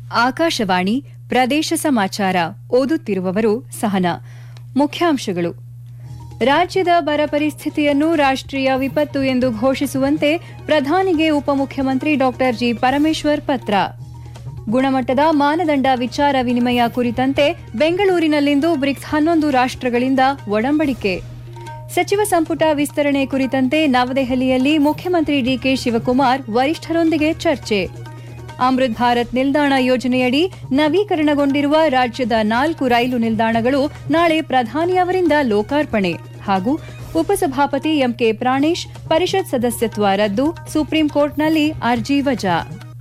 ಆಕಾಶವಾಣಿ ಪ್ರದೇಶ ಸಮಾಚಾರ ಓದುತ್ತಿರುವವರು ಸಹನಾ ಮುಖ್ಯಾಂಶಗಳು ರಾಜ್ಯದ ಬರ ಪರಿಸ್ಥಿತಿಯನ್ನು ರಾಷ್ಟ್ರೀಯ ವಿಪತ್ತು ಎಂದು ಘೋಷಿಸುವಂತೆ ಪ್ರಧಾನಿಗೆ ಉಪಮುಖ್ಯಮಂತ್ರಿ ಡಾ ಜಿ ಪರಮೇಶ್ವರ್ ಪತ್ರ ಗುಣಮಟ್ಟದ ಮಾನದಂಡ ವಿಚಾರ ವಿನಿಮಯ ಕುರಿತಂತೆ ಬೆಂಗಳೂರಿನಲ್ಲಿಂದು ಬ್ರಿಕ್ಸ್ ಹನ್ನೊಂದು ರಾಷ್ಟ್ರಗಳಿಂದ ಒಡಂಬಡಿಕೆ ಸಚಿವ ಸಂಪುಟ ವಿಸ್ತರಣೆ ಕುರಿತಂತೆ ನವದೆಹಲಿಯಲ್ಲಿ ಮುಖ್ಯಮಂತ್ರಿ ಡಿಕೆ ಶಿವಕುಮಾರ್ ವರಿಷ್ಠರೊಂದಿಗೆ ಚರ್ಚೆ ಅಮೃತ್ ಭಾರತ್ ನಿಲ್ದಾಣ ಯೋಜನೆಯಡಿ ನವೀಕರಣಗೊಂಡಿರುವ ರಾಜ್ಯದ ನಾಲ್ಕು ರೈಲು ನಿಲ್ದಾಣಗಳು ನಾಳೆ ಪ್ರಧಾನಿ ಅವರಿಂದ ಲೋಕಾರ್ಪಣೆ ಹಾಗೂ ಉಪಸಭಾಪತಿ ಎಂಕೆ ಪ್ರಾಣೇಶ್ ಪರಿಷತ್ ಸದಸ್ಯತ್ವ ರದ್ದು ಸುಪ್ರೀಂ ಕೋರ್ಟ್ನಲ್ಲಿ ಅರ್ಜಿ ವಜಾ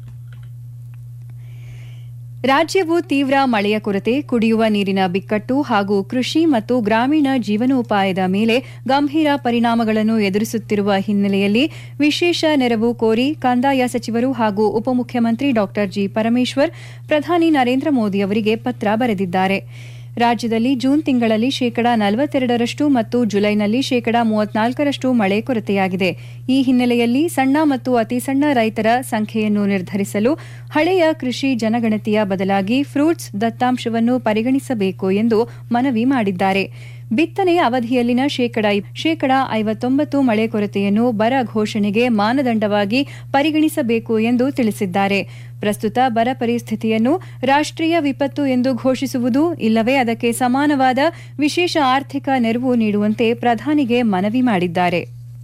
ರಾಜ್ಯವು ತೀವ್ರ ಮಳೆಯ ಕೊರತೆ ಕುಡಿಯುವ ನೀರಿನ ಬಿಕ್ಕಟ್ಟು ಹಾಗೂ ಕೃಷಿ ಮತ್ತು ಗ್ರಾಮೀಣ ಜೀವನೋಪಾಯದ ಮೇಲೆ ಗಂಭೀರ ಪರಿಣಾಮಗಳನ್ನು ಎದುರಿಸುತ್ತಿರುವ ಹಿನ್ನೆಲೆಯಲ್ಲಿ ವಿಶೇಷ ನೆರವು ಕೋರಿ ಕಂದಾಯ ಸಚಿವರು ಹಾಗೂ ಉಪಮುಖ್ಯಮಂತ್ರಿ ಡಾ ಜಿ ಪರಮೇಶ್ವರ್ ಪ್ರಧಾನಿ ನರೇಂದ್ರ ಮೋದಿ ಅವರಿಗೆ ಪತ್ರ ಬರೆದಿದ್ದಾರೆ ರಾಜ್ಯದಲ್ಲಿ ಜೂನ್ ತಿಂಗಳಲ್ಲಿ ಶೇಕಡಾ ನಲವತ್ತೆರಡರಷ್ಟು ಮತ್ತು ಜುಲೈನಲ್ಲಿ ಶೇಕಡಾ ಮೂವತ್ನಾಲ್ಕರಷ್ಟು ಮಳೆ ಕೊರತೆಯಾಗಿದೆ ಈ ಹಿನ್ನೆಲೆಯಲ್ಲಿ ಸಣ್ಣ ಮತ್ತು ಅತಿ ಸಣ್ಣ ರೈತರ ಸಂಖ್ಯೆಯನ್ನು ನಿರ್ಧರಿಸಲು ಹಳೆಯ ಕೃಷಿ ಜನಗಣತಿಯ ಬದಲಾಗಿ ಫ್ರೂಟ್ಸ್ ದತ್ತಾಂಶವನ್ನು ಪರಿಗಣಿಸಬೇಕು ಎಂದು ಮನವಿ ಮಾಡಿದ್ದಾರೆ ಬಿತ್ತನೆ ಅವಧಿಯಲ್ಲಿನ ಶೇಕಡಾ ಐವತ್ತೊಂಬತ್ತು ಮಳೆ ಕೊರತೆಯನ್ನು ಬರ ಘೋಷಣೆಗೆ ಮಾನದಂಡವಾಗಿ ಪರಿಗಣಿಸಬೇಕು ಎಂದು ತಿಳಿಸಿದ್ದಾರೆ ಪ್ರಸ್ತುತ ಬರ ಪರಿಸ್ಥಿತಿಯನ್ನು ರಾಷ್ಟ್ರೀಯ ವಿಪತ್ತು ಎಂದು ಘೋಷಿಸುವುದು ಇಲ್ಲವೇ ಅದಕ್ಕೆ ಸಮಾನವಾದ ವಿಶೇಷ ಆರ್ಥಿಕ ನೆರವು ನೀಡುವಂತೆ ಪ್ರಧಾನಿಗೆ ಮನವಿ ಮಾಡಿದ್ದಾರೆ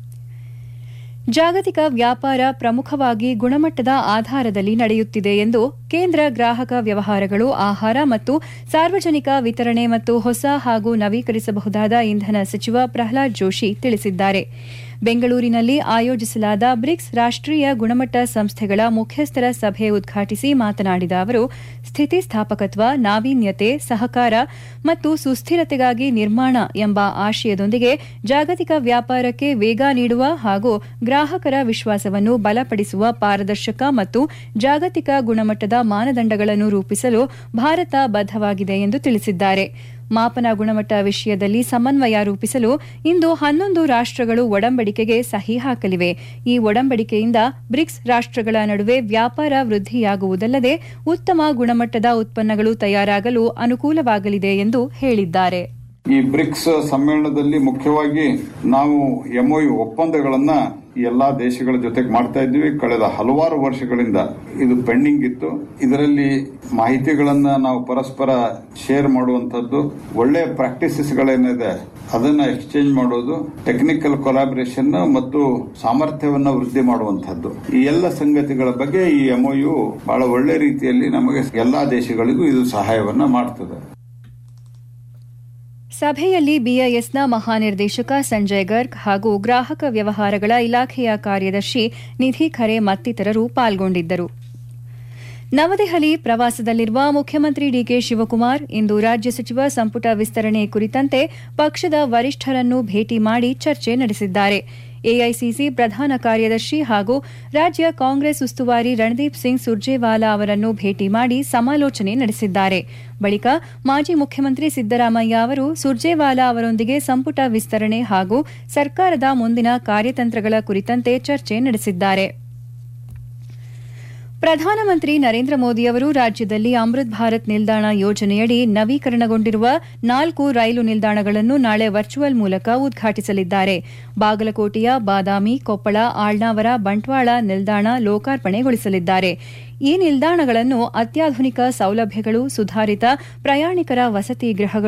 ಜಾಗತಿಕ ವ್ಯಾಪಾರ ಪ್ರಮುಖವಾಗಿ ಗುಣಮಟ್ಟದ ಆಧಾರದಲ್ಲಿ ನಡೆಯುತ್ತಿದೆ ಎಂದು ಕೇಂದ್ರ ಗ್ರಾಹಕ ವ್ಯವಹಾರಗಳು ಆಹಾರ ಮತ್ತು ಸಾರ್ವಜನಿಕ ವಿತರಣೆ ಮತ್ತು ಹೊಸ ಹಾಗೂ ನವೀಕರಿಸಬಹುದಾದ ಇಂಧನ ಸಚಿವ ಪ್ರಹ್ಲಾದ್ ಜೋಶಿ ತಿಳಿಸಿದ್ದಾರೆ ಬೆಂಗಳೂರಿನಲ್ಲಿ ಆಯೋಜಿಸಲಾದ ಬ್ರಿಕ್ಸ್ ರಾಷ್ಟ್ರೀಯ ಗುಣಮಟ್ಟ ಸಂಸ್ಥೆಗಳ ಮುಖ್ಯಸ್ಥರ ಸಭೆ ಉದ್ಘಾಟಿಸಿ ಮಾತನಾಡಿದ ಅವರು ಸ್ಥಿತಿಸ್ಥಾಪಕತ್ವ ನಾವೀನ್ಯತೆ ಸಹಕಾರ ಮತ್ತು ಸುಸ್ಥಿರತೆಗಾಗಿ ನಿರ್ಮಾಣ ಎಂಬ ಆಶಯದೊಂದಿಗೆ ಜಾಗತಿಕ ವ್ಯಾಪಾರಕ್ಕೆ ವೇಗ ನೀಡುವ ಹಾಗೂ ಗ್ರಾಹಕರ ವಿಶ್ವಾಸವನ್ನು ಬಲಪಡಿಸುವ ಪಾರದರ್ಶಕ ಮತ್ತು ಜಾಗತಿಕ ಗುಣಮಟ್ಟದ ಮಾನದಂಡಗಳನ್ನು ರೂಪಿಸಲು ಭಾರತ ಬದ್ದವಾಗಿದೆ ಎಂದು ತಿಳಿಸಿದ್ದಾರೆ ಮಾಪನ ಗುಣಮಟ್ಟ ವಿಷಯದಲ್ಲಿ ಸಮನ್ವಯ ರೂಪಿಸಲು ಇಂದು ಹನ್ನೊಂದು ರಾಷ್ಟ್ರಗಳು ಒಡಂಬಡಿಕೆಗೆ ಸಹಿ ಹಾಕಲಿವೆ ಈ ಒಡಂಬಡಿಕೆಯಿಂದ ಬ್ರಿಕ್ಸ್ ರಾಷ್ಟ್ರಗಳ ನಡುವೆ ವ್ಯಾಪಾರ ವೃದ್ಧಿಯಾಗುವುದಲ್ಲದೆ ಉತ್ತಮ ಗುಣಮಟ್ಟದ ಉತ್ಪನ್ನಗಳು ತಯಾರಾಗಲು ಅನುಕೂಲವಾಗಲಿದೆ ಎಂದು ಹೇಳಿದ್ದಾರೆ ಈ ಬ್ರಿಕ್ಸ್ ಸಮ್ಮೇಳನದಲ್ಲಿ ಮುಖ್ಯವಾಗಿ ನಾವು ಎಂಒಯು ಒಪ್ಪಂದಗಳನ್ನ ಎಲ್ಲಾ ದೇಶಗಳ ಜೊತೆಗೆ ಮಾಡ್ತಾ ಇದ್ವಿ ಕಳೆದ ಹಲವಾರು ವರ್ಷಗಳಿಂದ ಇದು ಪೆಂಡಿಂಗ್ ಇತ್ತು ಇದರಲ್ಲಿ ಮಾಹಿತಿಗಳನ್ನ ನಾವು ಪರಸ್ಪರ ಶೇರ್ ಮಾಡುವಂತದ್ದು ಒಳ್ಳೆ ಪ್ರಾಕ್ಟೀಸಸ್ಗಳೇನಿದೆ ಅದನ್ನ ಎಕ್ಸ್ಚೇಂಜ್ ಮಾಡೋದು ಟೆಕ್ನಿಕಲ್ ಕೊಲಾಬರೇಷನ್ ಮತ್ತು ಸಾಮರ್ಥ್ಯವನ್ನ ವೃದ್ಧಿ ಮಾಡುವಂತಹದ್ದು ಈ ಎಲ್ಲ ಸಂಗತಿಗಳ ಬಗ್ಗೆ ಈ ಎಂಒಯು ಬಹಳ ಒಳ್ಳೆ ರೀತಿಯಲ್ಲಿ ನಮಗೆ ಎಲ್ಲಾ ದೇಶಗಳಿಗೂ ಇದು ಸಹಾಯವನ್ನ ಮಾಡ್ತದೆ ಸಭೆಯಲ್ಲಿ ಬಿಐಎಸ್ನ ಮಹಾನಿರ್ದೇಶಕ ಸಂಜಯ್ ಗರ್ಗ್ ಹಾಗೂ ಗ್ರಾಹಕ ವ್ಯವಹಾರಗಳ ಇಲಾಖೆಯ ಕಾರ್ಯದರ್ಶಿ ನಿಧಿ ಖರೆ ಮತ್ತಿತರರು ಪಾಲ್ಗೊಂಡಿದ್ದರು ನವದೆಹಲಿ ಪ್ರವಾಸದಲ್ಲಿರುವ ಮುಖ್ಯಮಂತ್ರಿ ಡಿಕೆ ಶಿವಕುಮಾರ್ ಇಂದು ರಾಜ್ಯ ಸಚಿವ ಸಂಪುಟ ವಿಸ್ತರಣೆ ಕುರಿತಂತೆ ಪಕ್ಷದ ವರಿಷ್ಠರನ್ನು ಭೇಟಿ ಮಾಡಿ ಚರ್ಚೆ ನಡೆಸಿದ್ದಾರೆ ಎಐಸಿಸಿ ಪ್ರಧಾನ ಕಾರ್ಯದರ್ಶಿ ಹಾಗೂ ರಾಜ್ಯ ಕಾಂಗ್ರೆಸ್ ಉಸ್ತುವಾರಿ ರಣದೀಪ್ ಸಿಂಗ್ ಸುರ್ಜೇವಾಲಾ ಅವರನ್ನು ಭೇಟಿ ಮಾಡಿ ಸಮಾಲೋಚನೆ ನಡೆಸಿದ್ದಾರೆ ಬಳಿಕ ಮಾಜಿ ಮುಖ್ಯಮಂತ್ರಿ ಸಿದ್ದರಾಮಯ್ಯ ಅವರು ಸುರ್ಜೇವಾಲಾ ಅವರೊಂದಿಗೆ ಸಂಪುಟ ವಿಸ್ತರಣೆ ಹಾಗೂ ಸರ್ಕಾರದ ಮುಂದಿನ ಕಾರ್ಯತಂತ್ರಗಳ ಕುರಿತಂತೆ ಚರ್ಚೆ ನಡೆಸಿದ್ದಾರೆ ಪ್ರಧಾನಮಂತ್ರಿ ನರೇಂದ್ರ ಮೋದಿ ಅವರು ರಾಜ್ಯದಲ್ಲಿ ಅಮೃತ್ ಭಾರತ್ ನಿಲ್ದಾಣ ಯೋಜನೆಯಡಿ ನವೀಕರಣಗೊಂಡಿರುವ ನಾಲ್ಕು ರೈಲು ನಿಲ್ದಾಣಗಳನ್ನು ನಾಳೆ ವರ್ಚುವಲ್ ಮೂಲಕ ಉದ್ಘಾಟಿಸಲಿದ್ದಾರೆ ಬಾಗಲಕೋಟೆಯ ಬಾದಾಮಿ ಕೊಪ್ಪಳ ಆಳ್ನಾವರ ಬಂಟ್ವಾಳ ನಿಲ್ದಾಣ ಲೋಕಾರ್ಪಣೆಗೊಳಿಸಲಿದ್ದಾರೆ ಈ ನಿಲ್ದಾಣಗಳನ್ನು ಅತ್ಯಾಧುನಿಕ ಸೌಲಭ್ಯಗಳು ಸುಧಾರಿತ ಪ್ರಯಾಣಿಕರ ವಸತಿ ಗೃಹಗಳು